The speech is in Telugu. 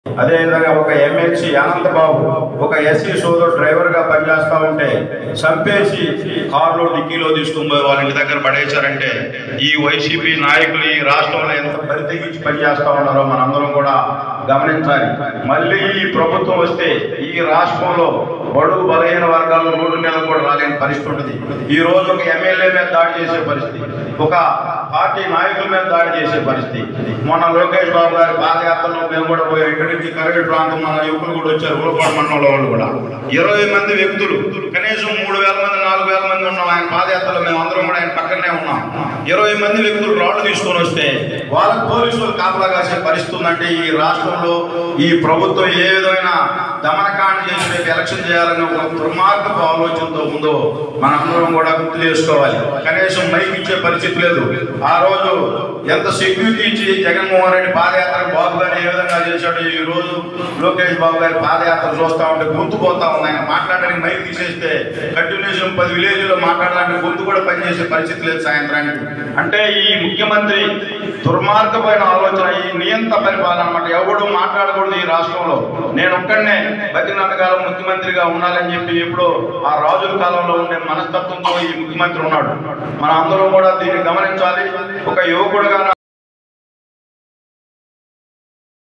అదేవిధంగా ఒక ఎమ్మెల్సీ అనంతబాబు ఒక ఎస్సీ సోదరు డ్రైవర్ గా పనిచేస్తా ఉంటే చంపేసి కారులో డిక్కీలో తీసుకుని పోయి వాళ్ళ ఇంటి దగ్గర పడేశారంటే ఈ వైసీపీ నాయకులు ఈ రాష్ట్రంలో ఎంత పరితెగించి పనిచేస్తా ఉన్నారో మనందరం కూడా గమనించాలి మళ్ళీ ఈ ప్రభుత్వం వస్తే ఈ రాష్ట్రంలో బడుగు బలహీన వర్గాల రోడ్డు మీద కూడా రాలేని పరిస్థితి ఉంటుంది ఈ రోజు ఒక ఎమ్మెల్యే మీద దాడి చేసే పరిస్థితి ఒక పార్టీ నాయకుల మీద దాడి చేసే పరిస్థితి మొన్న లోకేష్ బాబు గారి పాదయాత్రలో మేము కూడా పోయి ఇక్కడి నుంచి కరగడి ప్రాంతం మన యువకులు కూడా వచ్చారు ఊరపాడు మండలంలో వాళ్ళు కూడా ఇరవై మంది వ్యక్తులు కనీసం మూడు వేల మంది నాలుగు వేల మంది ఉన్నాం ఆయన పాదయాత్రలో మేము అందరం కూడా ఆయన పక్కనే ఉన్నాం ఇరవై మంది వ్యక్తులు రాళ్ళు తీసుకొని వస్తే వాళ్ళ పోలీసులు కాపలా కాసే పరిస్థితి ఉందంటే ఈ రాష్ట్రంలో ఈ ప్రభుత్వం ఏ విధమైన దమనకాండ చేసి రేపు ఎలక్షన్ చేయాలని ఒక దుర్మార్గపు ఆలోచనతో ఉందో మనందరం కూడా గుర్తు చేసుకోవాలి కనీసం మైక్ ఇచ్చే పరిస్థితి లేదు ఆ రోజు ఎంత సెక్యూరిటీ ఇచ్చి జగన్మోహన్ రెడ్డి పాదయాత్ర బాబు గారు ఏ విధంగా చేశాడు ఈ రోజు లోకేష్ బాబు గారి పాదయాత్ర చూస్తా ఉంటే గొంతు పోతా ఉంది ఆయన మాట్లాడడానికి మైక్ తీసేస్తే కంటిన్యూషన్ పది విలేజ్ లో మాట్లాడడానికి గొంతు కూడా పనిచేసే పరిస్థితి లేదు సాయంత్రానికి అంటే ఈ ముఖ్యమంత్రి దుర్మార్గమైన ఆలోచన ఈ నియంత పరిపాలన అన్నమాట ఎవడు మాట్లాడకూడదు ఈ రాష్ట్రంలో నేను ఒక్కడనే బతికినంత కాలం ముఖ్యమంత్రిగా ఉండాలని చెప్పి ఇప్పుడు ఆ రాజుల కాలంలో ఉండే మనస్తత్వంతో ఈ ముఖ్యమంత్రి ఉన్నాడు మన అందరం కూడా దీన్ని గమనించాలి ఒక యువకుడుగా